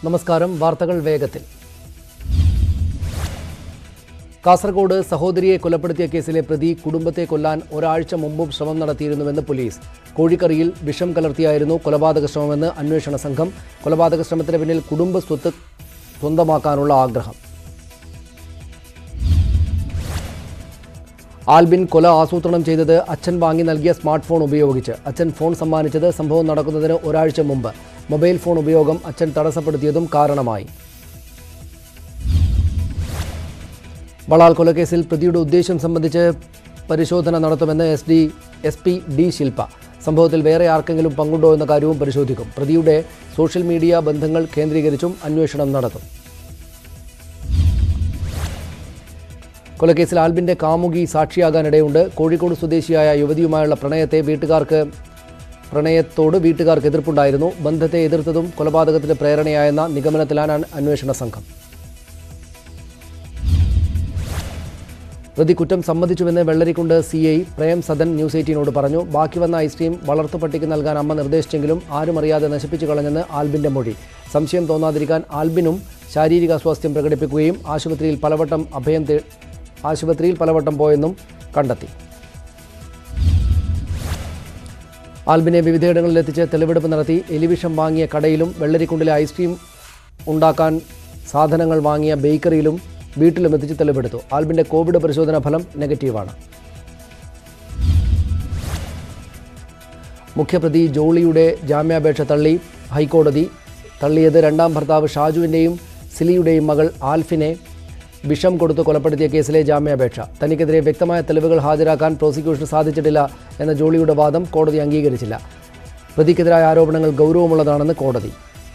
നമസ്കാരം വാർത്തകൾ വേഗത്തിൽ കാസർഗോഡ് സഹോദരിയെ കൊലപ്പെടുത്തിയ കേസിലെ പ്രതി കുടുംബത്തെ കൊല്ലാൻ ഒരാഴ്ച മുമ്പും ശ്രമം നടത്തിയിരുന്നുവെന്ന് പോലീസ് കോഴിക്കറിയിൽ വിഷം കലർത്തിയായിരുന്നു കൊലപാതക ശ്രമമെന്ന് അന്വേഷണ സംഘം കൊലപാതക ശ്രമത്തിന് പിന്നിൽ കുടുംബ സ്വത്ത് സ്വന്തമാക്കാനുള്ള ആഗ്രഹം ആൽബിൻ കൊല ആസൂത്രണം ചെയ്തത് അച്ഛൻ വാങ്ങി നൽകിയ സ്മാർട്ട് ഫോൺ ഉപയോഗിച്ച് അച്ഛൻ ഫോൺ സമ്മാനിച്ചത് സംഭവം നടക്കുന്നതിന് ഒരാഴ്ച മുമ്പ് മൊബൈൽ ഫോൺ ഉപയോഗം അച്ഛൻ തടസ്സപ്പെടുത്തിയതും കാരണമായി ബളാൽ കൊലക്കേസിൽ പ്രതിയുടെ ഉദ്ദേശം സംബന്ധിച്ച് പരിശോധന നടത്തുമെന്ന് S D S P D Shilpa സംഭവത്തിൽ വേറെ ആർക്കെങ്കിലും പങ്കുണ്ടോ എന്ന കാര്യവും പരിശോധിക്കും പ്രതിയുടെ സോഷ്യൽ മീഡിയ ബന്ധങ്ങൾ കേന്ദ്രീകരിച്ചും അന്വേഷണം നടത്തും കൊലക്കേസിൽ ആൽബിന്റെ കാമുകി സാക്ഷിയാകാനിടയുണ്ട് കോഴിക്കോട് സ്വദേശിയായ യുവതിയുമായുള്ള പ്രണയത്തെ വീട്ടുകാർക്ക് പ്രണയത്തോട് വീട്ടുകാർക്ക് എതിർപ്പുണ്ടായിരുന്നു ബന്ധത്തെ എതിർത്തതും കൊലപാതകത്തിന് പ്രേരണയായെന്ന നിഗമനത്തിലാണ് അന്വേഷണ സംഘം പ്രതി കുറ്റം സമ്മതിച്ചുവെന്ന് Vellarikundu C I Prem Sadan news എയ്റ്റീനോട് പറഞ്ഞു ബാക്കി വന്ന ഐസ്ക്രീം വളർത്തുപട്ടിക്ക് നൽകാൻ അമ്മ നിർദ്ദേശിച്ചെങ്കിലും ആരും അറിയാതെ നശിപ്പിച്ചു കളഞ്ഞെന്ന് ആൽബിന്റെ മൊഴി സംശയം തോന്നാതിരിക്കാൻ ആൽബിനും ശാരീരിക അസ്വാസ്ഥ്യം പ്രകടിപ്പിക്കുകയും ആശുപത്രിയിൽ പലവട്ടം അഭയം തേ ആശുപത്രിയിൽ പലവട്ടം പോയെന്നും കണ്ടെത്തി ആൽബിനെ വിവിധയിടങ്ങളിൽ എത്തിച്ച് തെളിവെടുപ്പ് നടത്തി എലിവിഷം വാങ്ങിയ കടയിലും വെള്ളരിക്കുണ്ടിലെ ഐസ്ക്രീം ഉണ്ടാക്കാൻ സാധനങ്ങൾ വാങ്ങിയ ബേക്കറിയിലും വീട്ടിലും എത്തിച്ച് തെളിവെടുത്തു ആൽബിന്റെ കോവിഡ് പരിശോധനാ ഫലം നെഗറ്റീവാണ് മുഖ്യപ്രതി ജോളിയുടെ ജാമ്യാപേക്ഷ തള്ളി ഹൈക്കോടതി തള്ളിയത് രണ്ടാം ഭർത്താവ് ഷാജുവിൻ്റെയും സിലിയുടെയും മകൾ ആൽഫിനെ വിഷം കൊടുത്ത് കൊലപ്പെടുത്തിയ കേസിലെ ജാമ്യാപേക്ഷ തനിക്കെതിരെ വ്യക്തമായ തെളിവുകൾ ഹാജരാക്കാൻ പ്രോസിക്യൂഷന് സാധിച്ചിട്ടില്ല എന്ന ജോളിയുടെ വാദം കോടതി അംഗീകരിച്ചില്ല പ്രതിക്കെതിരായ ആരോപണങ്ങൾ ഗൗരവമുള്ളതാണെന്ന് കോടതി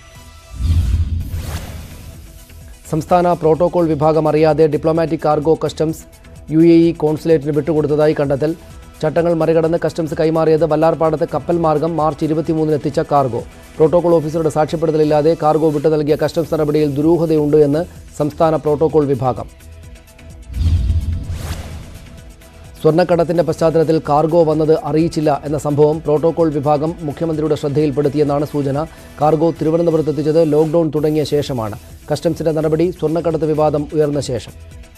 സംസ്ഥാന പ്രോട്ടോകോൾ വിഭാഗം അറിയാതെ diplomatic cargo customs U A E കോൺസുലേറ്റിന് വിട്ടുകൊടുത്തതായി കണ്ടെത്തൽ ചട്ടങ്ങൾ മറികടന്ന് കസ്റ്റംസ് കൈമാറിയത് വല്ലാർപാടത്ത് കപ്പൽ മാർഗം മാർച്ച് ഇരുപത്തിമൂന്നിന് എത്തിച്ച കാർഗോ പ്രോട്ടോകോൾ ഓഫീസറുടെ സാക്ഷ്യപ്പെടുത്തലില്ലാതെ കാർഗോ വിട്ടു നൽകിയ കസ്റ്റംസ് നടപടിയിൽ ദുരൂഹതയുണ്ട് എന്ന് സംസ്ഥാന പ്രോട്ടോകോൾ വിഭാഗം സ്വർണ്ണക്കടത്തിന്റെ പശ്ചാത്തലത്തിൽ കാർഗോ വന്നത് അറിയിച്ചില്ല എന്ന സംഭവം പ്രോട്ടോകോൾ വിഭാഗം മുഖ്യമന്ത്രിയുടെ ശ്രദ്ധയിൽപ്പെടുത്തിയെന്നാണ് സൂചന കാർഗോ തിരുവനന്തപുരത്ത് എത്തിച്ചത് ലോക്ഡൌൺ തുടങ്ങിയ ശേഷമാണ് കസ്റ്റംസിന്റെ നടപടി സ്വർണ്ണക്കടത്ത് വിവാദം ഉയർന്ന ശേഷം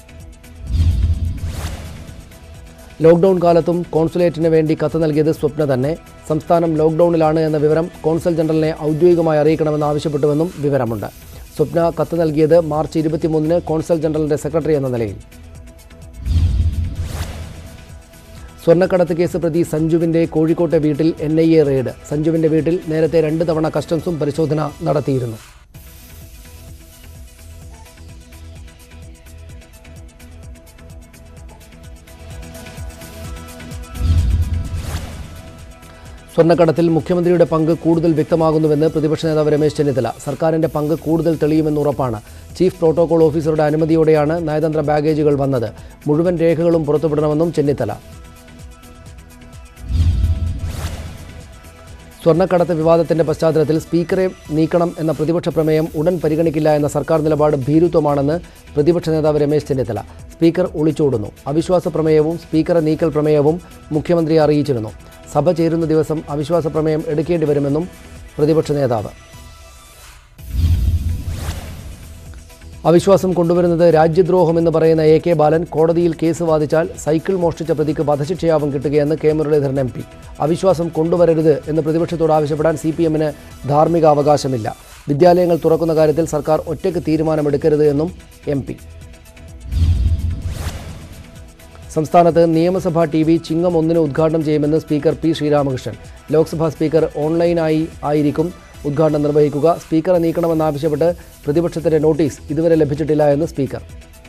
ലോക്ഡൌൺ കാലത്തും കോൺസുലേറ്റിന് വേണ്ടി കത്ത് നൽകിയത് സ്വപ്ന തന്നെ സംസ്ഥാനം ലോക്ഡൌണിലാണ് എന്ന വിവരം കോൺസൽ ജനറലിനെ ഔദ്യോഗികമായി അറിയിക്കണമെന്ന് ആവശ്യപ്പെട്ടുവെന്നും വിവരമുണ്ട് സ്വപ്ന കത്ത് നൽകിയത് മാർച്ച് ഇരുപത്തിമൂന്നിന് കോൺസൽ ജനറലിന്റെ സെക്രട്ടറി എന്ന നിലയിൽ സ്വർണ്ണക്കടത്ത് കേസ് പ്രതി സഞ്ജുവിന്റെ കോഴിക്കോട്ടെ വീട്ടിൽ എൻ ഐ എ റെയ്ഡ് സഞ്ജുവിന്റെ വീട്ടിൽ നേരത്തെ രണ്ട് തവണ കസ്റ്റംസും പരിശോധന നടത്തിയിരുന്നു സ്വർണ്ണക്കടത്തിൽ മുഖ്യമന്ത്രിയുടെ പങ്ക് കൂടുതൽ വ്യക്തമാകുന്നുവെന്ന് പ്രതിപക്ഷ നേതാവ് രമേശ് ചെന്നിത്തല സർക്കാരിന്റെ പങ്ക് കൂടുതൽ തെളിയുമെന്ന് ഉറപ്പാണ് ചീഫ് പ്രോട്ടോകോൾ ഓഫീസറുടെ അനുമതിയോടെയാണ് നയതന്ത്ര ബാഗേജുകൾ വന്നത് മുഴുവൻ രേഖകളും പുറത്തുവിടണമെന്നും ചെന്നിത്തല സ്വർണ്ണക്കടത്ത് വിവാദത്തിന്റെ പശ്ചാത്തലത്തിൽ സ്പീക്കറെ നീക്കണം എന്ന പ്രതിപക്ഷ പ്രമേയം ഉടൻ പരിഗണിക്കില്ല എന്ന സർക്കാർ നിലപാട് ഭീരുത്വമാണെന്ന് പ്രതിപക്ഷ നേതാവ് രമേശ് ചെന്നിത്തല സ്പീക്കർ ഒളിച്ചോടുന്നു അവിശ്വാസ പ്രമേയവും സ്പീക്കറെ നീക്കൽ പ്രമേയവും മുഖ്യമന്ത്രിയെ അറിയിച്ചിരുന്നു സഭ ചേരുന്ന ദിവസം അവിശ്വാസ പ്രമേയം എടുക്കേണ്ടി വരുമെന്നും പ്രതിപക്ഷ നേതാവ് അവിശ്വാസം കൊണ്ടുവരുന്നത് രാജ്യദ്രോഹമെന്ന് പറയുന്ന എ കെ ബാലൻ കോടതിയിൽ കേസ് വാദിച്ചാൽ സൈക്കിൾ മോഷ്ടിച്ച പ്രതിക്ക് വധശിക്ഷയാവും കിട്ടുകയെന്ന് കെ മുരളീധരൻ എം പി അവിശ്വാസം കൊണ്ടുവരരുത് എന്ന് പ്രതിപക്ഷത്തോട് ആവശ്യപ്പെടാൻ സി പി എമ്മിന് ധാർമ്മിക അവകാശമില്ല വിദ്യാലയങ്ങൾ തുറക്കുന്ന കാര്യത്തിൽ സർക്കാർ ഒറ്റയ്ക്ക് തീരുമാനമെടുക്കരുത് എന്നും എം പി സംസ്ഥാനത്ത് നിയമസഭാ ടി വി ചിങ്ങം ഒന്നിന് ഉദ്ഘാടനം ചെയ്യുമെന്ന് speaker P Sreeramakrishnan Lok Sabha speaker ഓൺലൈനായി ആയിരിക്കും ഉദ്ഘാടനം നിർവഹിക്കുക സ്പീക്കറെ നീക്കണമെന്നാവശ്യപ്പെട്ട് പ്രതിപക്ഷത്തിന്റെ നോട്ടീസ് ഇതുവരെ ലഭിച്ചിട്ടില്ല എന്ന് സ്പീക്കർ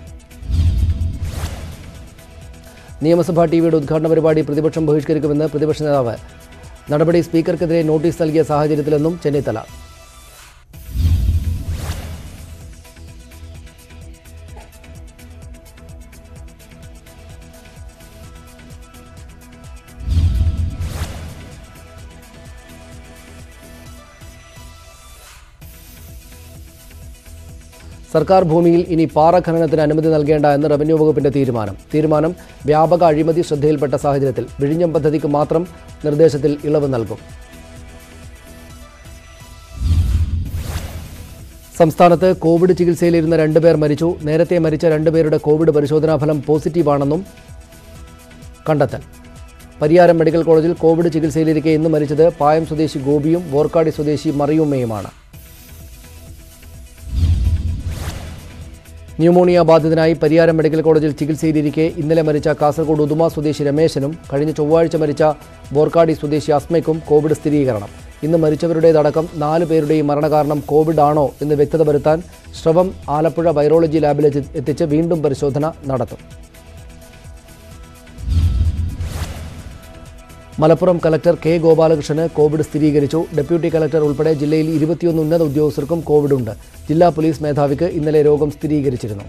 നിയമസഭാ ടി വിയുടെ ഉദ്ഘാടന പരിപാടി പ്രതിപക്ഷം ബഹിഷ്കരിക്കുമെന്ന് പ്രതിപക്ഷ നേതാവ് നടപടി സ്പീക്കർക്കെതിരെ നോട്ടീസ് നൽകിയ സാഹചര്യത്തിലെന്നും ചെന്നിത്തല സർക്കാർ ഭൂമിയിൽ ഇനി പാറ ഖനനത്തിന് അനുമതി നൽകേണ്ട എന്ന് റവന്യൂ വകുപ്പിന്റെ തീരുമാനം തീരുമാനം വ്യാപക അഴിമതി ശ്രദ്ധയിൽപ്പെട്ട സാഹചര്യത്തിൽ വിഴിഞ്ഞം പദ്ധതിക്ക് മാത്രം നിർദ്ദേശത്തിൽ ഇളവ് നൽകും സംസ്ഥാനത്ത് കോവിഡ് ചികിത്സയിലിരുന്ന രണ്ടുപേർ മരിച്ചു നേരത്തെ മരിച്ച രണ്ടുപേരുടെ കോവിഡ് പരിശോധനാ ഫലം പോസിറ്റീവാണെന്നും കണ്ടെത്തൽ പരിയാരം മെഡിക്കൽ കോളേജിൽ കോവിഡ് ചികിത്സയിലിരിക്കെ ഇന്ന് മരിച്ചത് പായം സ്വദേശി ഗോപിയും വോർക്കാടി സ്വദേശി മറിയുമ്മയുമാണ് ന്യൂമോണിയ ബാധിതനായി പരിയാരം മെഡിക്കൽ കോളേജിൽ ചികിത്സയിലിരിക്കെ ഇന്നലെ മരിച്ച കാസർഗോഡ് ഉദുമ സ്വദേശി രമേശനും കഴിഞ്ഞ ചൊവ്വാഴ്ച മരിച്ച ബോർക്കാടി സ്വദേശി അസ്മയ്ക്കും കോവിഡ് സ്ഥിരീകരണം ഇന്ന് മരിച്ചവരുടേതടക്കം നാല് പേരുടെയും മരണകാരണം കോവിഡ് ആണോ എന്ന് വ്യക്തത വരുത്താൻ ശ്രവം ആലപ്പുഴ വൈറോളജി ലാബിൽ എത്തി- എത്തിച്ച് വീണ്ടും പരിശോധന നടത്തും മലപ്പുറം കലക്ടർ കെ ഗോപാലകൃഷ്ണന് കോവിഡ് സ്ഥിരീകരിച്ചു ഡെപ്യൂട്ടി കലക്ടർ ഉൾപ്പെടെ ജില്ലയിൽ ഇരുപത്തിയൊന്ന് ഉന്നത ഉദ്യോഗസ്ഥർക്കും കോവിഡ് ഉണ്ട് ജില്ലാ പോലീസ് മേധാവിക്ക് ഇന്നലെ രോഗം സ്ഥിരീകരിച്ചിരുന്നു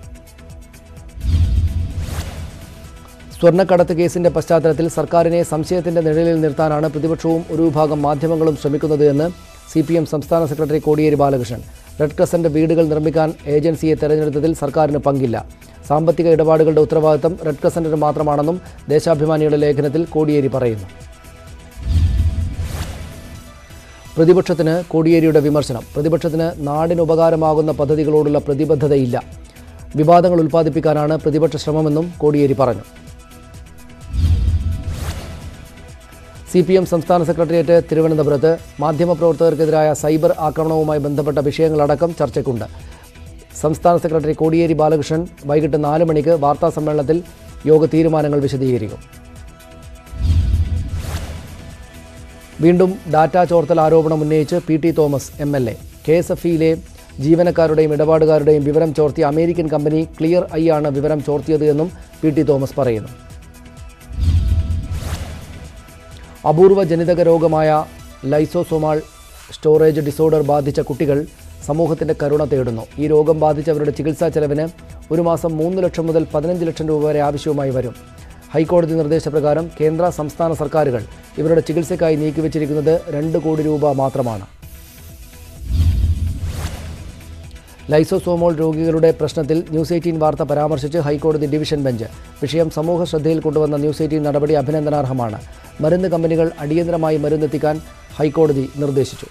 സ്വർണ്ണക്കടത്ത് കേസിന്റെ പശ്ചാത്തലത്തിൽ സർക്കാരിനെ സംശയത്തിന്റെ നിഴലിൽ നിർത്താനാണ് പ്രതിപക്ഷവും ഒരു വിഭാഗം മാധ്യമങ്ങളും ശ്രമിക്കുന്നത് എന്ന് സി പി എം സംസ്ഥാന സെക്രട്ടറി കോടിയേരി ബാലകൃഷ്ണൻ റെഡ് ക്രസന്റ് വീടുകൾ നിർമ്മിക്കാൻ ഏജൻസിയെ തെരഞ്ഞെടുത്തതിൽ സർക്കാരിന് പങ്കില്ല സാമ്പത്തിക ഇടപാടുകളുടെ ഉത്തരവാദിത്തം റെഡ് ക്രസന്റിന് മാത്രമാണെന്നും ദേശാഭിമാനിയുടെ ലേഖനത്തിൽ കോടിയേരി പറയുന്നു പ്രതിപക്ഷത്തിന് കോടിയേരിയുടെ വിമർശനം പ്രതിപക്ഷത്തിന് നാടിന് ഉപകാരമാകുന്ന പദ്ധതികളോടുള്ള പ്രതിബദ്ധതയില്ല വിവാദങ്ങൾ ഉൽപ്പാദിപ്പിക്കാനാണ് പ്രതിപക്ഷ ശ്രമമെന്നും കോടിയേരി പറഞ്ഞു സി പി എം സംസ്ഥാന സെക്രട്ടേറിയറ്റ് തിരുവനന്തപുരത്ത് മാധ്യമപ്രവർത്തകർക്കെതിരായ സൈബർ ആക്രമണവുമായി ബന്ധപ്പെട്ട വിഷയങ്ങളടക്കം ചർച്ചയ്ക്കുണ്ട് സംസ്ഥാന സെക്രട്ടറി കോടിയേരി ബാലകൃഷ്ണൻ വൈകിട്ട് നാല് മണിക്ക് വാർത്താ സമ്മേളനത്തിൽ യോഗ തീരുമാനങ്ങൾ വിശദീകരിക്കും വീണ്ടും ഡാറ്റ ചോർത്തൽ ആരോപണം ഉന്നയിച്ച് P T Thomas M L A K S F ഇയിലെ ജീവനക്കാരുടെയും ഇടപാടുകാരുടെയും വിവരം ചോർത്തിയ അമേരിക്കൻ കമ്പനി ക്ലിയർ ഐ ആണ് വിവരം ചോർത്തിയത് എന്നും പി ടി തോമസ് പറയുന്നു അപൂർവ ജനിതക രോഗമായ ലൈസോസോമാൾ സ്റ്റോറേജ് ഡിസോർഡർ ബാധിച്ച കുട്ടികൾ സമൂഹത്തിൻ്റെ കരുണ തേടുന്നു ഈ രോഗം ബാധിച്ചവരുടെ ചികിത്സാ ചെലവിന് ഒരു മാസം മൂന്ന് ലക്ഷം മുതൽ പതിനഞ്ച് ലക്ഷം രൂപ വരെ ആവശ്യവുമായി വരും ഹൈക്കോടതി നിർദ്ദേശപ്രകാരം കേന്ദ്ര സംസ്ഥാന സർക്കാരുകൾ ഇവരുടെ ചികിത്സയ്ക്കായി നീക്കിവച്ചിരിക്കുന്നത് രണ്ട് കോടി രൂപ മാത്രമാണ് ലൈസോസോമോൾ രോഗികളുടെ പ്രശ്നത്തിൽ ന്യൂസ് എയ്റ്റീൻ വാർത്ത പരാമർശിച്ച് ഹൈക്കോടതി ഡിവിഷൻ ബെഞ്ച് വിഷയം സമൂഹ ശ്രദ്ധയിൽ കൊണ്ടുവന്ന ന്യൂസ് എയ്റ്റീൻ നടപടി അഭിനന്ദനാർഹമാണ് മരുന്ന് കമ്പനികൾ അടിയന്തരമായി മരുന്നെത്തിക്കാൻ ഹൈക്കോടതി നിർദ്ദേശിച്ചു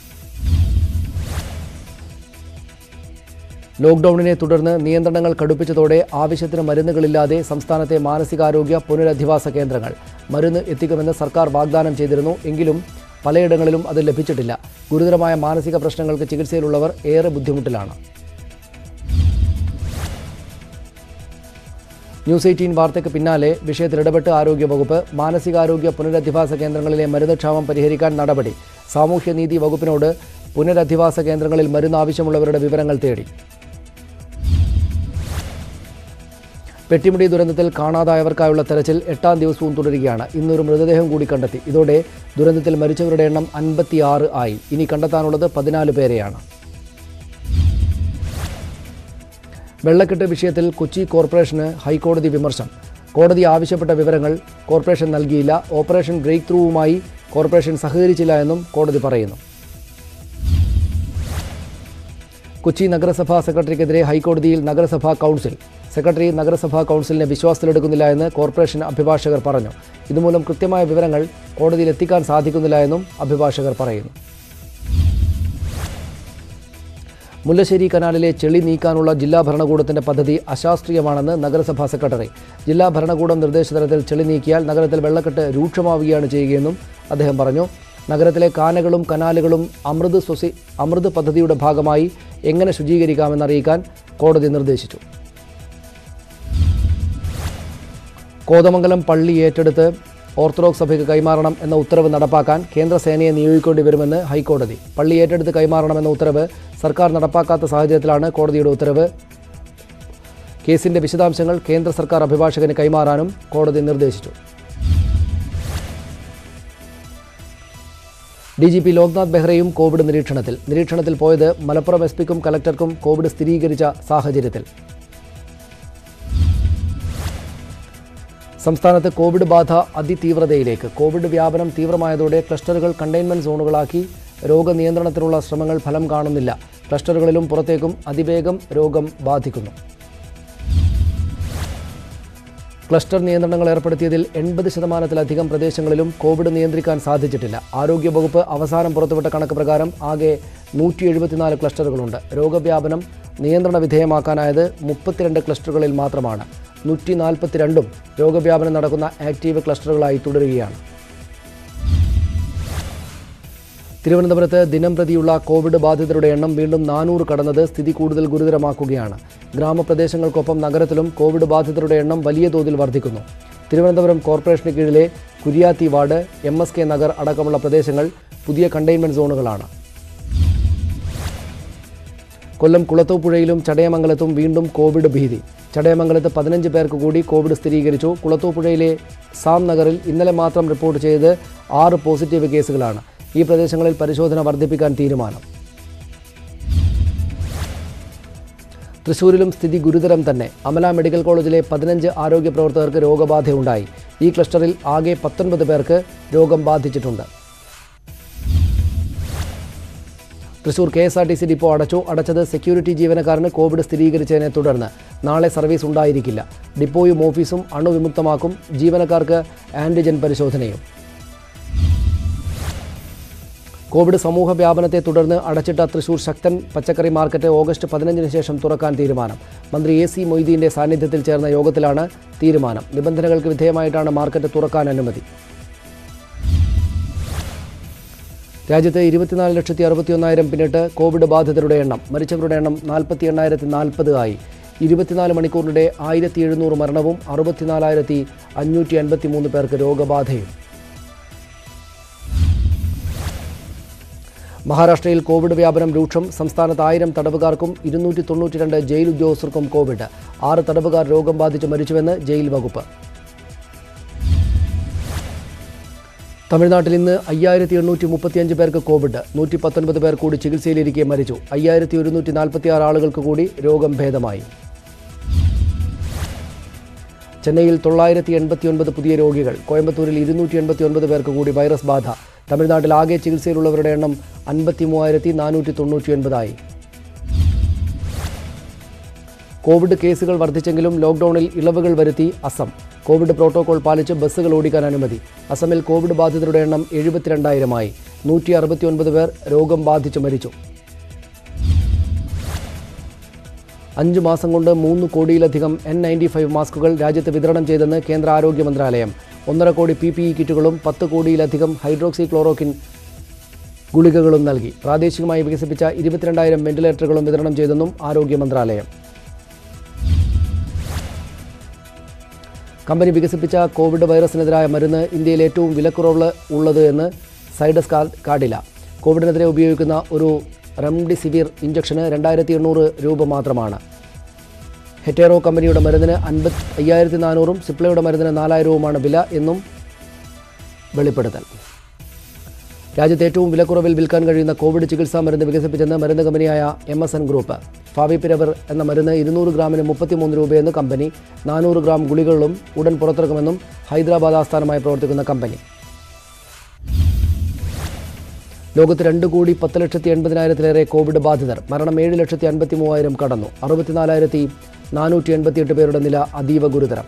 ലോക്ഡൌണിനെ തുടർന്ന് നിയന്ത്രണങ്ങൾ കടുപ്പിച്ചതോടെ ആവശ്യത്തിന് മരുന്നുകളില്ലാതെ സംസ്ഥാനത്തെ മാനസികാരോഗ്യ പുനരധിവാസ കേന്ദ്രങ്ങൾ മരുന്ന് എത്തിക്കുമെന്ന് സർക്കാർ വാഗ്ദാനം ചെയ്തിരുന്നു എങ്കിലും പലയിടങ്ങളിലും അത് ലഭിച്ചിട്ടില്ല ഗുരുതരമായ മാനസിക പ്രശ്നങ്ങൾക്ക് ചികിത്സയിലുള്ളവർ ഏറെ ബുദ്ധിമുട്ടിലാണ് ന്യൂസ് എയ്റ്റീൻ വാർത്തയ്ക്ക് പിന്നാലെ വിഷയത്തിൽ ഇടപെട്ട് ആരോഗ്യവകുപ്പ് മാനസികാരോഗ്യ പുനരധിവാസ കേന്ദ്രങ്ങളിലെ മരുന്ന് ക്ഷാമം പരിഹരിക്കാൻ നടപടി സാമൂഹ്യനീതി വകുപ്പിനോട് പുനരധിവാസ കേന്ദ്രങ്ങളിൽ മരുന്ന് ആവശ്യമുള്ളവരുടെ വിവരങ്ങൾ തേടി പെട്ടിമുടി ദുരന്തത്തിൽ കാണാതായവർക്കായുള്ള തെരച്ചിൽ എട്ടാം ദിവസവും തുടരുകയാണ് ഇന്നൊരു മൃതദേഹം കൂടി കണ്ടെത്തി ഇതോടെ ദുരന്തത്തിൽ മരിച്ചവരുടെ എണ്ണം അൻപത്തിയാറ് ആയി ഇനി കണ്ടെത്താനുള്ളത് പതിനാല് പേരെയാണ് വെള്ളക്കെട്ട് വിഷയത്തിൽ കൊച്ചി കോർപ്പറേഷന് ഹൈക്കോടതി വിമർശം കോടതി ആവശ്യപ്പെട്ട വിവരങ്ങൾ കോർപ്പറേഷൻ നൽകിയില്ല ഓപ്പറേഷൻ ബ്രേക്ക് ത്രൂവുമായി കോർപ്പറേഷൻ സഹകരിച്ചില്ല എന്നും കോടതി പറയുന്നു കൊച്ചി നഗരസഭാ സെക്രട്ടറിക്കെതിരെ ഹൈക്കോടതിയിൽ നഗരസഭാ കൗൺസിൽ സെക്രട്ടറി നഗരസഭാ കൗൺസിലിനെ വിശ്വാസത്തിലെടുക്കുന്നില്ല എന്ന് കോർപ്പറേഷൻ അഭിഭാഷകർ പറഞ്ഞു ഇതുമൂലം കൃത്യമായ വിവരങ്ങൾ കോടതിയിൽ എത്തിക്കാൻ സാധിക്കുന്നില്ല എന്നും അഭിഭാഷകർ പറയുന്നു മുല്ലശ്ശേരി കനാലിലെ ചെളി നീക്കാനുള്ള ജില്ലാ ഭരണകൂടത്തിന്റെ പദ്ധതി അശാസ്ത്രീയമാണെന്ന് നഗരസഭാ സെക്രട്ടറി ജില്ലാ ഭരണകൂടം നിർദ്ദേശതലത്തിൽ ചെളി നീക്കിയാൽ നഗരത്തിൽ വെള്ളക്കെട്ട് രൂക്ഷമാവുകയാണ് ചെയ്യുകയെന്നും അദ്ദേഹം പറഞ്ഞു നഗരത്തിലെ കാനകളും കനാലുകളും അമൃത് സ്വസി അമൃത് പദ്ധതിയുടെ ഭാഗമായി എങ്ങനെ ശുചീകരിക്കാമെന്ന് അറിയിക്കാൻ കോടതി നിർദ്ദേശിച്ചു കോതമംഗലം പള്ളി ഏറ്റെടുത്ത് ഓർത്തഡോക്സ് സഭയ്ക്ക് കൈമാറണം എന്ന ഉത്തരവ് നടപ്പാക്കാൻ കേന്ദ്ര സേനയെ നിയോഗിക്കേണ്ടി വരുമെന്ന് ഹൈക്കോടതി പള്ളി ഏറ്റെടുത്ത് കൈമാറണമെന്ന ഉത്തരവ് സർക്കാർ നടപ്പാക്കാത്ത സാഹചര്യത്തിലാണ് കോടതിയുടെ ഉത്തരവ് കേസിന്റെ വിശദാംശങ്ങൾ കേന്ദ്ര സർക്കാർ അഭിഭാഷകന് കൈമാറാനും കോടതി നിർദ്ദേശിച്ചു ഡി ജി പി ലോക്നാഥ് ബെഹ്റയും കോവിഡ് നിരീക്ഷണത്തിൽ നിരീക്ഷണത്തിൽ പോയത് മലപ്പുറം എസ് പിക്കും കലക്ടർക്കും കോവിഡ് സ്ഥിരീകരിച്ച സാഹചര്യത്തിൽ സംസ്ഥാനത്ത് കോവിഡ് ബാധ അതിതീവ്രതയിലേക്ക് കോവിഡ് വ്യാപനം തീവ്രമായതോടെ ക്ലസ്റ്ററുകൾ കണ്ടെയ്ൻമെന്റ് സോണുകളാക്കി രോഗനിയന്ത്രണത്തിനുള്ള ശ്രമങ്ങൾ ഫലം കാണുന്നില്ല ക്ലസ്റ്ററുകളിലും പുറത്തേക്കും അതിവേഗം രോഗം ബാധിക്കുന്നു ക്ലസ്റ്റർ നിയന്ത്രണങ്ങൾ ഏർപ്പെടുത്തിയതിൽ എൺപത് ശതമാനത്തിലധികം പ്രദേശങ്ങളിലും കോവിഡ് നിയന്ത്രിക്കാൻ സാധിച്ചിട്ടില്ല ആരോഗ്യവകുപ്പ് അവസാനം പുറത്തുവിട്ട കണക്ക് പ്രകാരം ആകെ നൂറ്റി എഴുപത്തിനാല് ക്ലസ്റ്ററുകളുണ്ട് രോഗവ്യാപനം നിയന്ത്രണ വിധേയമാക്കാനായത് മുപ്പത്തിരണ്ട് ക്ലസ്റ്ററുകളിൽ മാത്രമാണ് നൂറ്റി നാൽപ്പത്തിരണ്ടും രോഗവ്യാപനം നടക്കുന്ന ആക്റ്റീവ് ക്ലസ്റ്ററുകളായി തുടരുകയാണ് തിരുവനന്തപുരത്ത് ദിനം പ്രതിയുള്ള കോവിഡ് ബാധിതരുടെ എണ്ണം വീണ്ടും നാനൂറ് കടന്നത് സ്ഥിതി കൂടുതൽ ഗുരുതരമാക്കുകയാണ് ഗ്രാമപ്രദേശങ്ങൾക്കൊപ്പം നഗരത്തിലും കോവിഡ് ബാധിതരുടെ എണ്ണം വലിയ തോതിൽ വർദ്ധിക്കുന്നു തിരുവനന്തപുരം കോർപ്പറേഷന് കീഴിലെ Kuriyathi ward M S K Nagar അടക്കമുള്ള പ്രദേശങ്ങൾ പുതിയ കണ്ടെയ്ൻമെന്റ് സോണുകളാണ് കൊല്ലം കുളത്തൂപ്പുഴയിലും ചടയമംഗലത്തും വീണ്ടും കോവിഡ് ഭീതി ചടയമംഗലത്ത് പതിനഞ്ച് പേർക്ക് കൂടി കോവിഡ് സ്ഥിരീകരിച്ചു കുളത്തൂപ്പുഴയിലെ സാം നഗറിൽ ഇന്നലെ മാത്രം റിപ്പോർട്ട് ചെയ്ത് ആറ് പോസിറ്റീവ് കേസുകളാണ് ഈ പ്രദേശങ്ങളിൽ പരിശോധന വർദ്ധിപ്പിക്കാൻ തീരുമാനം തൃശൂരിലും സ്ഥിതി ഗുരുതരം തന്നെ അമല മെഡിക്കൽ കോളേജിലെ പതിനഞ്ച് ആരോഗ്യ പ്രവർത്തകർക്ക് രോഗബാധയുണ്ടായി ഈ ക്ലസ്റ്ററിൽ ആകെ പത്തൊൻപത് പേർക്ക് രോഗം ബാധിച്ചിട്ടുണ്ട് Thrissur K S R T C depot അടച്ചു അടച്ചത് സെക്യൂരിറ്റി ജീവനക്കാരന് കോവിഡ് സ്ഥിരീകരിച്ചതിനെ തുടർന്ന് നാളെ സർവീസ് ഉണ്ടായിരിക്കില്ല ഡിപ്പോയും ഓഫീസും അണുവിമുക്തമാക്കും ജീവനക്കാർക്ക് ആന്റിജൻ പരിശോധനയും കോവിഡ് സമൂഹ വ്യാപനത്തെ തുടർന്ന് അടച്ചിട്ട തൃശൂർ ശക്തൻ പച്ചക്കറി മാർക്കറ്റ് ഓഗസ്റ്റ് പതിനഞ്ചിന് ശേഷം തുറക്കാൻ തീരുമാനം മന്ത്രി എ സി മൊയ്തീന്റെ സാന്നിധ്യത്തിൽ ചേർന്ന യോഗത്തിലാണ് തീരുമാനം നിബന്ധനകൾക്ക് വിധേയമായിട്ടാണ് മാർക്കറ്റ് തുറക്കാൻ അനുമതി രാജ്യത്ത് ഇരുപത്തിനാല് ലക്ഷത്തി അറുപത്തിയൊന്നായിരം പിന്നിട്ട് കോവിഡ് ബാധിതരുടെ എണ്ണം മരിച്ചവരുടെ എണ്ണം നാൽപ്പത്തി എണ്ണായിരത്തി നാൽപ്പത് ആയി ഇരുപത്തിനാല് മണിക്കൂറിനിടെ ആയിരത്തി എഴുന്നൂറ് മരണവും അറുപത്തിനാലായിരത്തി അഞ്ഞൂറ്റി അൻപത്തി മൂന്ന് പേർക്ക് രോഗബാധയും മഹാരാഷ്ട്രയിൽ കോവിഡ് വ്യാപനം രൂക്ഷം സംസ്ഥാനത്ത് ആയിരം തടവുകാർക്കും ഇരുന്നൂറ്റി തൊണ്ണൂറ്റി രണ്ട് ജയിൽ ഉദ്യോഗസ്ഥർക്കും കോവിഡ് ആറ് തടവുകാർ രോഗം ബാധിച്ച് മരിച്ചുവെന്ന് ജയിൽ വകുപ്പ് തമിഴ്നാട്ടിൽ ഇന്ന് അയ്യായിരത്തി എണ്ണൂറ്റി മുപ്പത്തിയഞ്ച് പേർക്ക് കോവിഡ് നൂറ്റി പത്തൊൻപത് പേർ കൂടി ചികിത്സയിലിരിക്കെ മരിച്ചു അയ്യായിരത്തി ഒരുന്നൂറ്റി നാൽപ്പത്തി ആറ് ആളുകൾക്ക് കൂടി രോഗം ഭേദമായി ചെന്നൈയിൽ തൊള്ളായിരത്തി എൺപത്തിയൊൻപത് പുതിയ രോഗികൾ കോയമ്പത്തൂരിൽ ഇരുന്നൂറ്റി എൺപത്തി ഒൻപത് പേർക്ക് കൂടി വൈറസ് ബാധ തമിഴ്നാട്ടിൽ ആകെ ചികിത്സയിലുള്ളവരുടെ എണ്ണം അൻപത്തി മൂവായിരത്തി നാനൂറ്റി തൊണ്ണൂറ്റി ഒൻപതായി കോവിഡ് കേസുകൾ വർദ്ധിച്ചെങ്കിലും ലോക്ഡൌണിൽ ഇളവുകൾ വരുത്തി അസം കോവിഡ് പ്രോട്ടോകോൾ പാലിച്ച് ബസ്സുകൾ ഓടിക്കാൻ അനുമതി അസമിൽ കോവിഡ് ബാധിതരുടെ എണ്ണം എഴുപത്തിരണ്ടായിരമായി നൂറ്റി അറുപത്തിയൊൻപത് പേർ രോഗം ബാധിച്ച് മരിച്ചു അഞ്ച് മാസം കൊണ്ട് മൂന്ന് കോടിയിലധികം എൻ നയൻറ്റി ഫൈവ് മാസ്കുകൾ രാജ്യത്ത് വിതരണം ചെയ്തെന്ന് കേന്ദ്ര ആരോഗ്യ മന്ത്രാലയം ഒന്നര കോടി പി പി ഇ കിറ്റുകളും പത്ത് കോടിയിലധികം ഹൈഡ്രോക്സി ക്ലോറോക്കിൻ ഗുളികകളും നൽകി പ്രാദേശികമായി വികസിപ്പിച്ച ഇരുപത്തിരണ്ടായിരം വെന്റിലേറ്ററുകളും വിതരണം ചെയ്തെന്നും ആരോഗ്യ മന്ത്രാലയം കമ്പനി വികസിപ്പിച്ച കോവിഡ് വൈറസിനെതിരായ മരുന്ന് ഇന്ത്യയിൽ ഏറ്റവും വിലക്കുറവ് ഉള്ളത് എന്ന് സൈഡസ് കാ- കാട്ടില കോവിഡിനെതിരെ ഉപയോഗിക്കുന്ന ഒരു റെംഡിസിവിർ ഇഞ്ചക്ഷന് രണ്ടായിരത്തി എണ്ണൂറ് രൂപ മാത്രമാണ് ഹെറ്റേറോ കമ്പനിയുടെ മരുന്നിന് അൻപത് അയ്യായിരത്തി നാനൂറും സിപ്ലയുടെ മരുന്നിന് നാലായിരവുമാണ് വില എന്നും വെളിപ്പെടുത്തൽ രാജ്യത്ത് ഏറ്റവും വിലക്കുറവിൽ വിൽക്കാൻ കഴിയുന്ന കോവിഡ് ചികിത്സാ മരുന്ന് വികസിപ്പിച്ചെന്ന് മരുന്ന് കമ്പനിയായ M S N group favipiravir എന്ന മരുന്ന് ഇരുന്നൂറ് ഗ്രാമിന് മുപ്പത്തിമൂന്ന് രൂപയെന്ന് കമ്പനി നാനൂറ് ഗ്രാം ഗുളികകളും ഉടൻ പുറത്തിറക്കുമെന്നും ഹൈദരാബാദ് ആസ്ഥാനമായി പ്രവർത്തിക്കുന്ന കമ്പനി ലോകത്ത് രണ്ട് കോടി പത്ത് ലക്ഷത്തി എൺപതിനായിരത്തിലേറെ കോവിഡ് ബാധിതർ മരണം ഏഴ് ലക്ഷത്തി അൻപത്തി മൂവായിരം കടന്നു അറുപത്തിനാലായിരത്തി നാനൂറ്റി എൺപത്തിയെട്ട് പേരുടെ നില അതീവ ഗുരുതരം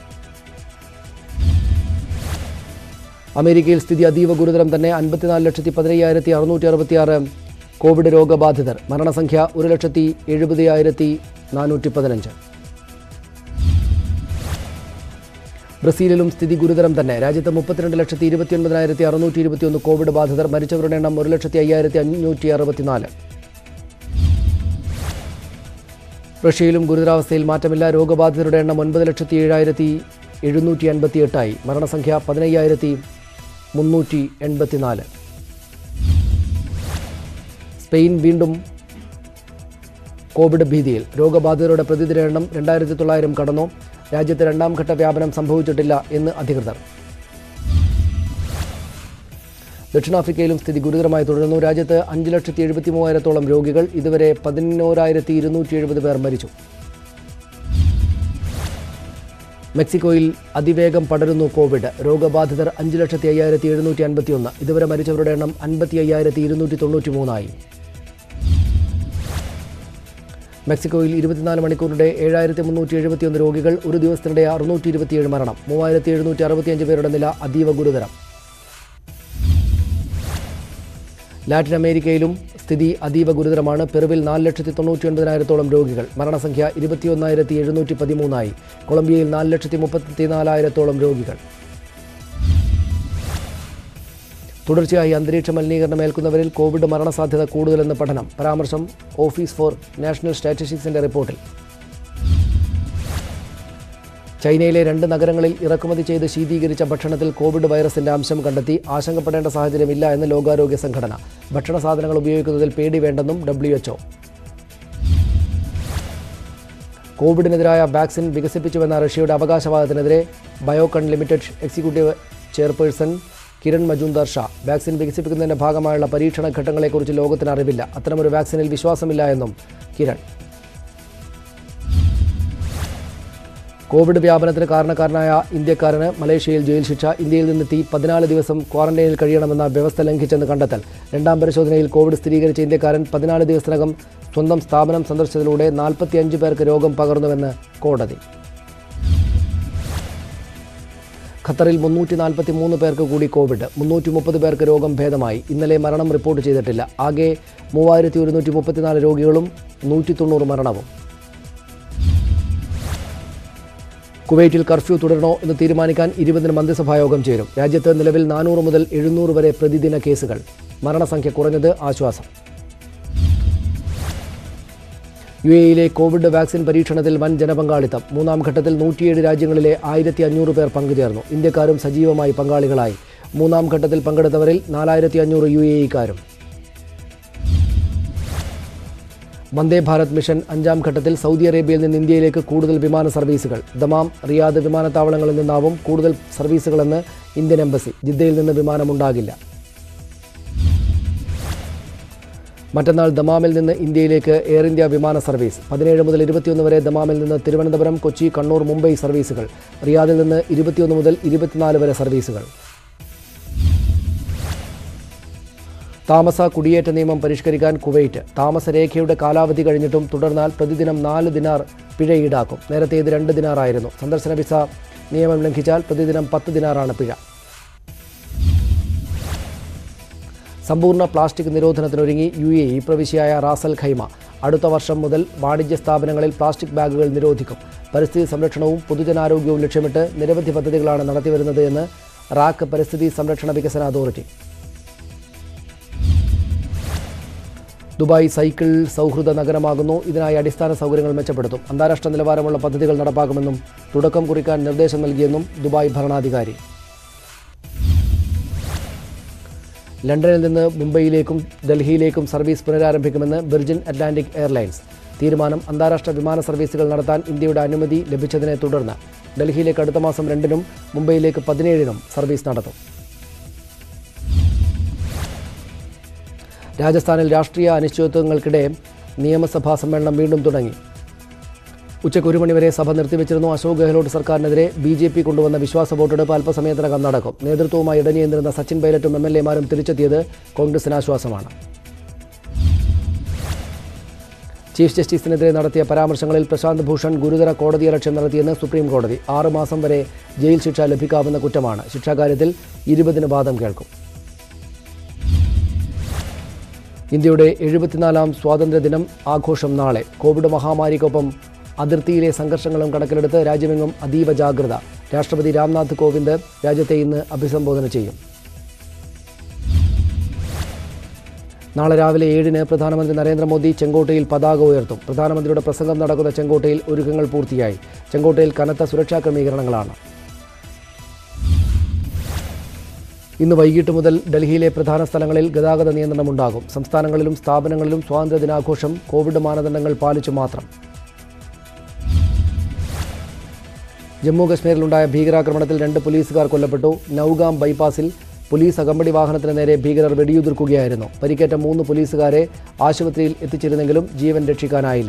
അമേരിക്കയിൽ സ്ഥിതി അതീവ ഗുരുതരം തന്നെ അൻപത്തിനാല് ലക്ഷത്തി പതിനയ്യായിരത്തി അറുന്നൂറ്റി അറുപത്തിയാറ് കോവിഡ് രോഗബാധിതർ മരണസംഖ്യ ഒരു ലക്ഷത്തി എഴുപതിനായിരത്തി നാനൂറ്റി പതിനഞ്ച് ബ്രസീലിലും സ്ഥിതി ഗുരുതരം തന്നെ രാജ്യത്ത് മുപ്പത്തിരണ്ട് ലക്ഷത്തി ഇരുപത്തിയൊൻപതിനായിരത്തി അറുന്നൂറ്റി ഇരുപത്തിയൊന്ന് കോവിഡ് ബാധിതർ മരിച്ചവരുടെ എണ്ണം ഒരു ലക്ഷത്തി അയ്യായിരത്തി അഞ്ഞൂറ്റി അറുപത്തിനാല് റഷ്യയിലും ഗുരുതരാവസ്ഥയിൽ മാറ്റമില്ല രോഗബാധിതരുടെ എണ്ണം ഒൻപത് ലക്ഷത്തി ഏഴായിരത്തി എഴുന്നൂറ്റി അൻപത്തി എട്ടായി മരണസംഖ്യ പതിനയ്യായിരത്തി മുന്നൂറ്റി എൺപത്തിനാല് സ്പെയിൻ വീണ്ടും കോവിഡ് ഭീതിയിൽ രോഗബാധിതരുടെ പ്രതിദിന എണ്ണം രണ്ടായിരത്തി തൊള്ളായിരം കടന്നു രാജ്യത്ത് രണ്ടാം ഘട്ട വ്യാപനം സംഭവിച്ചിട്ടില്ല എന്ന് അധികൃതർ ദക്ഷിണാഫ്രിക്കയിലും സ്ഥിതി ഗുരുതരമായി തുടരുന്നു രാജ്യത്ത് അഞ്ച് ലക്ഷത്തി എഴുപത്തി മൂവായിരത്തോളം രോഗികൾ ഇതുവരെ പതിനോരായിരത്തി ഇരുന്നൂറ്റി എഴുപത് പേർ മരിച്ചു മെക്സിക്കോയിൽ അതിവേഗം പടരുന്നു കോവിഡ് രോഗബാധിതർ അഞ്ച് ലക്ഷത്തി അയ്യായിരത്തി എഴുന്നൂറ്റി അൻപത്തിയൊന്ന് ഇതുവരെ മരിച്ചവരുടെ എണ്ണം അൻപത്തി അയ്യായിരത്തി ഇരുന്നൂറ്റി തൊണ്ണൂറ്റി മൂന്നായി മെക്സിക്കോയിൽ ഇരുപത്തിനാല് മണിക്കൂറിടെ ഏഴായിരത്തി മുന്നൂറ്റി എഴുപത്തിയൊന്ന് രോഗികൾ ഒരു ദിവസത്തിനിടെ അറുന്നൂറ്റി ഇരുപത്തിയേഴ് മരണം മൂവായിരത്തി എഴുന്നൂറ്റി അറുപത്തിയഞ്ച് പേരുടെ നില അതീവ ഗുരുതരം ലാറ്റിൻ അമേരിക്കയിലും സ്ഥിതി അതീവ ഗുരുതരമാണ് പെറുവിൽ നാല് ലക്ഷത്തി തൊണ്ണൂറ്റി ഒൻപതിനായിരത്തോളം രോഗികൾ മരണസംഖ്യ ഇരുപത്തിയൊന്നായിരത്തി എഴുന്നൂറ്റി പതിമൂന്നായി കൊളംബിയയിൽ നാല് ലക്ഷത്തി മുപ്പത്തിനാലായിരത്തോളം രോഗികൾ തുടർച്ചയായി അന്തരീക്ഷ മലിനീകരണം ഏൽക്കുന്നവരിൽ കോവിഡ് മരണസാധ്യത കൂടുതലെന്ന് പഠനം പരാമർശം ഓഫീസ് ഫോർ നാഷണൽ സ്റ്റാറ്റിസ്റ്റിക്സിന്റെ റിപ്പോർട്ടിൽ ചൈനയിലെ രണ്ട് നഗരങ്ങളിൽ ഇറക്കുമതി ചെയ്ത് ശീതീകരിച്ച ഭക്ഷണത്തിൽ കോവിഡ് വൈറസിന്റെ അംശം കണ്ടെത്തി ആശങ്കപ്പെടേണ്ട സാഹചര്യമില്ല എന്ന് ലോകാരോഗ്യ സംഘടന ഭക്ഷണ സാധനങ്ങൾ ഉപയോഗിക്കുന്നതിൽ പേടി വേണ്ടെന്നും ഡബ്ല്യു എച്ച്ഒ കോവിഡിനെതിരായ വാക്സിൻ വികസിപ്പിച്ചുവെന്ന റഷ്യയുടെ അവകാശവാദത്തിനെതിരെ Biocon limited executive chairperson Kiran Mazumdar Shaw vaccine വികസിപ്പിക്കുന്നതിന്റെ ഭാഗമായുള്ള പരീക്ഷണ ഘട്ടങ്ങളെക്കുറിച്ച് ലോകത്തിന് അറിവില്ല അത്തരമൊരു വാക്സിനിൽ വിശ്വാസമില്ല എന്നും കിരൺ കോവിഡ് വ്യാപനത്തിന് കാരണക്കാരനായ ഇന്ത്യക്കാരന് മലേഷ്യയിൽ ജയിൽ ശിക്ഷ ഇന്ത്യയിൽ നിന്നെത്തി പതിനാല് ദിവസം ക്വാറന്റൈനിൽ കഴിയണമെന്ന വ്യവസ്ഥ ലംഘിച്ചെന്ന് കണ്ടെത്തൽ രണ്ടാം പരിശോധനയിൽ കോവിഡ് സ്ഥിരീകരിച്ച ഇന്ത്യക്കാരൻ പതിനാല് ദിവസത്തിനകം സ്വന്തം സ്ഥാപനം സന്ദർശിച്ചതിലൂടെ നാൽപ്പത്തിയഞ്ച് പേർക്ക് രോഗം പകർന്നുവെന്ന് കോടതി ഖത്തറിൽ മുന്നൂറ്റി നാൽപ്പത്തി മൂന്ന് പേർക്ക് കൂടി കോവിഡ് മുന്നൂറ്റി മുപ്പത് പേർക്ക് രോഗം ഭേദമായി ഇന്നലെ മരണം റിപ്പോർട്ട് ചെയ്തിട്ടില്ല ആകെ മൂവായിരത്തി ഒരുന്നൂറ്റി മുപ്പത്തിനാല് രോഗികളും നൂറ്റി തൊണ്ണൂറ് മരണവും കുവൈറ്റിൽ കർഫ്യൂ തുടരണോ എന്ന് തീരുമാനിക്കാൻ ഇരുപതിന് മന്ത്രിസഭാ യോഗം ചേരും രാജ്യത്ത് നിലവിൽ നാനൂറ് മുതൽ എഴുന്നൂറ് വരെ പ്രതിദിന കേസുകൾ മരണസംഖ്യ കുറഞ്ഞത് ആശ്വാസം യു എയിലെ കോവിഡ് വാക്സിൻ പരീക്ഷണത്തിൽ വൻ ജനപങ്കാളിത്തം മൂന്നാം ഘട്ടത്തിൽ നൂറ്റിയേഴ് രാജ്യങ്ങളിലെ ആയിരത്തി അഞ്ഞൂറ് പേർ പങ്കുചേർന്നു ഇന്ത്യക്കാരും സജീവമായി പങ്കാളികളായി മൂന്നാം ഘട്ടത്തിൽ പങ്കെടുത്തവരിൽ നാലായിരത്തി അഞ്ഞൂറ് യു എ ഇക്കാരും വന്ദേ ഭാരത് മിഷൻ അഞ്ചാം ഘട്ടത്തിൽ സൗദി അറേബ്യയിൽ നിന്ന് ഇന്ത്യയിലേക്ക് കൂടുതൽ വിമാന സർവീസുകൾ ദമാം റിയാദ് വിമാനത്താവളങ്ങളിൽ നിന്നാവും കൂടുതൽ സർവീസുകളെന്ന് ഇന്ത്യൻ എംബസി ജിദ്ദയിൽ നിന്ന് വിമാനമുണ്ടാകില്ല മറ്റന്നാൾ ദമാമിൽ നിന്ന് ഇന്ത്യയിലേക്ക് എയർ ഇന്ത്യ വിമാന സർവീസ് പതിനേഴ് മുതൽ ഇരുപത്തിയൊന്ന് വരെ ദമാമിൽ നിന്ന് തിരുവനന്തപുരം കൊച്ചി കണ്ണൂർ മുംബൈ സർവീസുകൾ റിയാദിൽ നിന്ന് ഇരുപത്തിയൊന്ന് മുതൽ ഇരുപത്തിനാല് വരെ സർവീസുകൾ താമസ കുടിയേറ്റ നിയമം പരിഷ്കരിക്കാൻ കുവൈറ്റ് താമസരേഖയുടെ കാലാവധി കഴിഞ്ഞിട്ടും തുടർന്നാൽ പ്രതിദിനം നാല് ദിനാർ പിഴ ഈടാക്കും നേരത്തെ ഇത് രണ്ട് ദിനാറായിരുന്നു സന്ദർശന വിസ നിയമം ലംഘിച്ചാൽ പ്രതിദിനം പത്ത് ദിനാറാണ് പിഴ സമ്പൂർണ്ണ പ്ലാസ്റ്റിക് നിരോധനത്തിനൊരുങ്ങി യു എ ഇ പ്രവിശ്യയായ റാസൽ ഖൈമ അടുത്ത വർഷം മുതൽ വാണിജ്യ സ്ഥാപനങ്ങളിൽ പ്ലാസ്റ്റിക് ബാഗുകൾ നിരോധിക്കും പരിസ്ഥിതി സംരക്ഷണവും പൊതുജനാരോഗ്യവും ലക്ഷ്യമിട്ട് നിരവധി പദ്ധതികളാണ് നടത്തിവരുന്നത് എന്ന് റാക്ക് പരിസ്ഥിതി സംരക്ഷണ വികസന അതോറിറ്റി ദുബായ് സൈക്കിൾ സൗഹൃദ നഗരമാകുന്നു ഇതിനായി അടിസ്ഥാന സൗകര്യങ്ങൾ മെച്ചപ്പെടുത്തും അന്താരാഷ്ട്ര നിലവാരമുള്ള പദ്ധതികൾ നടപ്പാക്കുമെന്നും തുടക്കം കുറിക്കാൻ നിർദ്ദേശം നൽകിയെന്നും ദുബായ് ഭരണാധികാരി ലണ്ടനിൽ നിന്ന് മുംബൈയിലേക്കും ഡൽഹിയിലേക്കും സർവീസ് പുനരാരംഭിക്കുമെന്ന് വിർജിൻ അറ്റ്ലാന്റിക് എയർലൈൻസ് തീരുമാനം അന്താരാഷ്ട്ര വിമാന സർവീസുകൾ നടത്താൻ ഇന്ത്യയുടെ അനുമതി ലഭിച്ചതിനെ തുടർന്ന് ഡൽഹിയിലേക്ക് അടുത്ത മാസം രണ്ടിനും മുംബൈയിലേക്ക് പതിനേഴിനും സർവീസ് നടത്തും രാജസ്ഥാനിൽ രാഷ്ട്രീയ അനിശ്ചിതത്വങ്ങൾക്കിടെ നിയമസഭാ സമ്മേളനം വീണ്ടും തുടങ്ങി ഉച്ചയ്ക്ക് ഒരു മണിവരെ സഭ നിർത്തിവെച്ചിരുന്നു അശോക് ഗെഹ്ലോട്ട് സർക്കാരിനെതിരെ ബി ജെ പി കൊണ്ടുവന്ന വിശ്വാസ വോട്ടെടുപ്പ് അല്പസമയത്തിനകം നടക്കും നേതൃത്വവുമായി ഇടഞ്ഞുനിന്നിരുന്ന സച്ചിൻ പൈലറ്റും എം എൽ എമാരും തിരിച്ചെത്തിയത് കോൺഗ്രസിന് ആശ്വാസമാണ് ചീഫ് ജസ്റ്റിസിനെതിരെ നടത്തിയ പരാമർശങ്ങളിൽ പ്രശാന്ത് ഭൂഷൺ ഗുരുതര കോടതിയലക്ഷ്യം നടത്തിയെന്ന് സുപ്രീം കോടതി ആറ് മാസം വരെ ജയിൽ ശിക്ഷ ലഭിക്കാവുന്ന കുറ്റമാണ് ശിക്ഷാകാര്യത്തിൽ ഇരുപതിന് വാദം കേൾക്കും ഇന്ത്യയുടെ എഴുപത്തിനാലാം സ്വാതന്ത്ര്യദിനം ആഘോഷം നാളെ കോവിഡ് മഹാമാരിക്കൊപ്പം അതിർത്തിയിലെ സംഘർഷങ്ങളും കണക്കിലെടുത്ത് രാജ്യമെങ്ങും അതീവ ജാഗ്രത രാഷ്ട്രപതി രാംനാഥ് കോവിന്ദ് രാജ്യത്തെ ഇന്ന് അഭിസംബോധന ചെയ്യും നാളെ രാവിലെ ഏഴിന് പ്രധാനമന്ത്രി നരേന്ദ്രമോദി ചെങ്കോട്ടയിൽ പതാക ഉയർത്തും പ്രധാനമന്ത്രിയുടെ പ്രസംഗം നടക്കുന്ന ചെങ്കോട്ടയിൽ ഒരുക്കങ്ങൾ പൂർത്തിയായി ചെങ്കോട്ടയിൽ കനത്ത സുരക്ഷാ ക്രമീകരണങ്ങളാണ് ഇന്ന് വൈകിട്ട് മുതൽ ഡൽഹിയിലെ പ്രധാന സ്ഥലങ്ങളിൽ ഗതാഗത നിയന്ത്രണമുണ്ടാകും സംസ്ഥാനങ്ങളിലും സ്ഥാപനങ്ങളിലും സ്വാതന്ത്ര്യദിനാഘോഷം കോവിഡ് മാനദണ്ഡങ്ങൾ പാലിച്ചു മാത്രം ജമ്മു കശ്മീരിലുണ്ടായ ഭീകരാക്രമണത്തിൽ രണ്ട് പോലീസുകാർ കൊല്ലപ്പെട്ടു നൌഗാം ബൈപ്പാസിൽ പോലീസ് അകമ്പടി വാഹനത്തിന് നേരെ ഭീകരർ വെടിയുതിർക്കുകയായിരുന്നു പരിക്കേറ്റ മൂന്ന് പോലീസുകാരെ ആശുപത്രിയിൽ എത്തിച്ചിരുന്നെങ്കിലും ജീവൻ രക്ഷിക്കാനായില്ല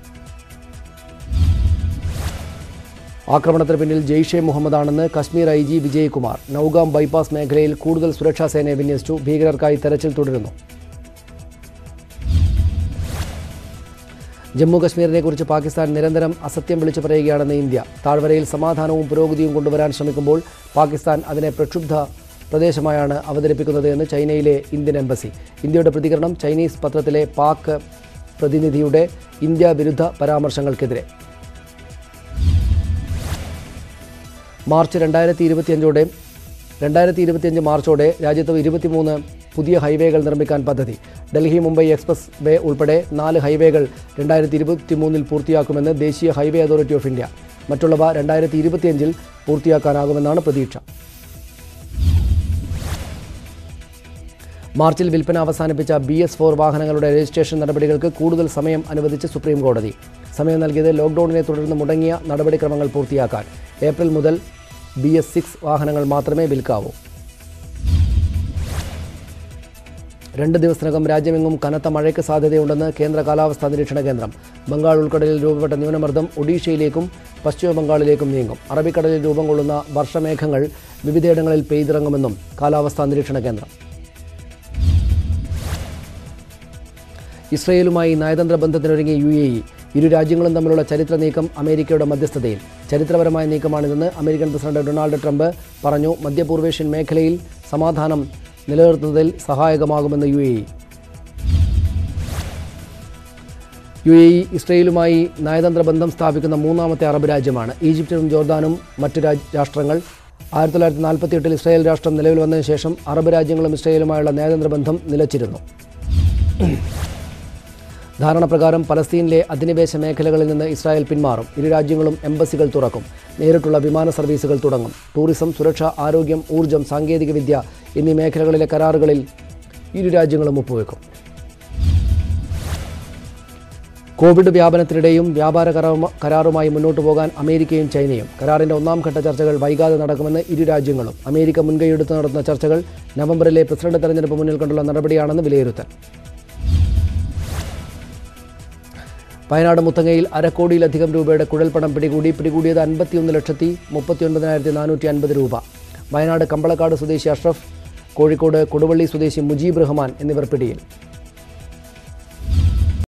ആക്രമണത്തിന് പിന്നിൽ ജെയ്ഷെ മുഹമ്മദാണെന്ന് Kashmir I G Vijaykumar Nowgam bypass മേഖലയിൽ കൂടുതൽ സുരക്ഷാ സേനയെ വിന്യസിച്ചു ഭീകരർക്കായി തെരച്ചിൽ തുടരുന്നു ജമ്മു കശ്മീരിനെ കുറിച്ച് പാകിസ്ഥാൻ നിരന്തരം അസത്യം വിളിച്ചു പറയുകയാണെന്ന് ഇന്ത്യ താഴ്വരയിൽ സമാധാനവും പുരോഗതിയും കൊണ്ടുവരാൻ ശ്രമിക്കുമ്പോൾ പാകിസ്ഥാൻ അതിനെ പ്രക്ഷുബ്ധ പ്രദേശമായാണ് അവതരിപ്പിക്കുന്നത് എന്ന് ചൈനയിലെ ഇന്ത്യൻ എംബസി ഇന്ത്യയുടെ പ്രതികരണം ചൈനീസ് പത്രത്തിലെ പാക് പ്രതിനിധിയുടെ ഇന്ത്യ വിരുദ്ധ പരാമർശങ്ങൾക്കെതിരെ മാർച്ച് രണ്ടായിരത്തി ഇരുപത്തിയഞ്ചോടെ രണ്ടായിരത്തി ഇരുപത്തിയഞ്ച് മാർച്ചോടെ രാജ്യത്ത് ഇരുപത്തിമൂന്ന് പുതിയ ഹൈവേകൾ നിർമ്മിക്കാൻ പദ്ധതി ഡൽഹി മുംബൈ എക്സ്പ്രസ് വേ ഉൾപ്പെടെ നാല് ഹൈവേകൾ രണ്ടായിരത്തി ഇരുപത്തിമൂന്നിൽ പൂർത്തിയാക്കുമെന്ന് ദേശീയ ഹൈവേ അതോറിറ്റി ഓഫ് ഇന്ത്യ മറ്റുള്ളവ രണ്ടായിരത്തി ഇരുപത്തിയഞ്ചിൽ പൂർത്തിയാക്കാനാകുമെന്നാണ് പ്രതീക്ഷ മാർച്ചിൽ വിൽപ്പന അവസാനിപ്പിച്ച ബി എസ് ഫോർ വാഹനങ്ങളുടെ രജിസ്ട്രേഷൻ നടപടികൾക്ക് കൂടുതൽ സമയം അനുവദിച്ച് സുപ്രീം കോടതി സമയം നൽകിയത് ലോക്ഡൌണിനെ തുടർന്ന് മുടങ്ങിയ നടപടിക്രമങ്ങൾ പൂർത്തിയാക്കാൻ ഏപ്രിൽ മുതൽ ബി എസ് സിക്സ് വാഹനങ്ങൾ മാത്രമേ വിൽക്കാവൂ രണ്ട് ദിവസത്തിനകം രാജ്യമെങ്ങും കനത്ത മഴയ്ക്ക് സാധ്യതയുണ്ടെന്ന് കേന്ദ്ര കാലാവസ്ഥാ നിരീക്ഷണ കേന്ദ്രം ബംഗാൾ ഉൾക്കടലിൽ രൂപപ്പെട്ട ന്യൂനമർദ്ദം ഒഡീഷയിലേക്കും പശ്ചിമ ബംഗാളിലേക്കും നീങ്ങും അറബിക്കടലിൽ രൂപം കൊള്ളുന്ന വർഷമേഘങ്ങൾ വിവിധയിടങ്ങളിൽ പെയ്തിറങ്ങുമെന്നും കാലാവസ്ഥാ നിരീക്ഷണ കേന്ദ്രം ഇസ്രയേലുമായി നയതന്ത്ര ബന്ധത്തിനൊരുങ്ങി യു എ ഇ ഇരു രാജ്യങ്ങളും തമ്മിലുള്ള ചരിത്ര നീക്കം അമേരിക്കയുടെ മധ്യസ്ഥതയിൽ ചരിത്രപരമായ നീക്കമാണിതെന്ന് അമേരിക്കൻ പ്രസിഡന്റ് ഡൊണാൾഡ് ട്രംപ് പറഞ്ഞു മധ്യപൂർവേഷ്യൻ മേഖലയിൽ സമാധാനം നിലനിർത്തുന്നതിൽ സഹായകമാകുമെന്ന് U A E U A E ഇസ്രയേലുമായി നയതന്ത്ര ബന്ധം സ്ഥാപിക്കുന്ന മൂന്നാമത്തെ അറബ് രാജ്യമാണ് ഈജിപ്തിനും ജോർദാനും മറ്റു രാജ് രാഷ്ട്രങ്ങൾ ആയിരത്തി തൊള്ളായിരത്തി നാൽപ്പത്തി എട്ടിൽ ഇസ്രായേൽ രാഷ്ട്രം നിലവിൽ വന്നതിന് ശേഷം അറബ് രാജ്യങ്ങളും ഇസ്രയേലുമായുള്ള നയതന്ത്ര ബന്ധം നിലച്ചിരുന്നു ധാരണപ്രകാരം പലസ്തീനിലെ അധിനിവേശ മേഖലകളിൽ നിന്ന് ഇസ്രായേൽ പിന്മാറും ഇരു രാജ്യങ്ങളും എംബസികൾ തുറക്കും നേരിട്ടുള്ള വിമാന സർവീസുകൾ തുടങ്ങും ടൂറിസം സുരക്ഷ ആരോഗ്യം ഊർജ്ജം സാങ്കേതികവിദ്യ എന്നീ മേഖലകളിലെ കരാറുകളിൽ ഇരു രാജ്യങ്ങളും ഒപ്പുവെക്കും കോവിഡ് വ്യാപനത്തിനിടെയും വ്യാപാര കരാറുമ- കരാറുമായി മുന്നോട്ടു പോകാൻ അമേരിക്കയും ചൈനയും കരാറിന്റെ ഒന്നാം ഘട്ട ചർച്ചകൾ വൈകാതെ നടക്കുമെന്ന് ഇരു രാജ്യങ്ങളും അമേരിക്ക മുൻകൈയെടുത്ത് നടത്തുന്ന ചർച്ചകൾ നവംബറിലെ പ്രസിഡന്റ് തെരഞ്ഞെടുപ്പ് മുന്നിൽ കണ്ടുള്ള നടപടിയാണെന്ന് വിലയിരുത്തൽ വയനാട് മുത്തങ്ങയിൽ അരക്കോടിയിലധികം രൂപയുടെ കുഴൽപ്പണം പിടികൂടി പിടികൂടിയത് അൻപത്തിയൊന്ന് ലക്ഷത്തി മുപ്പത്തിയൊൻപതിനായിരത്തി നാനൂറ്റി അൻപത് രൂപ വയനാട് കമ്പളക്കാട് സ്വദേശി അഷ്റഫ് കോഴിക്കോട് കൊടുവള്ളി സ്വദേശി മുജീബ് റഹ്മാൻ എന്നിവർ പിടിയിൽ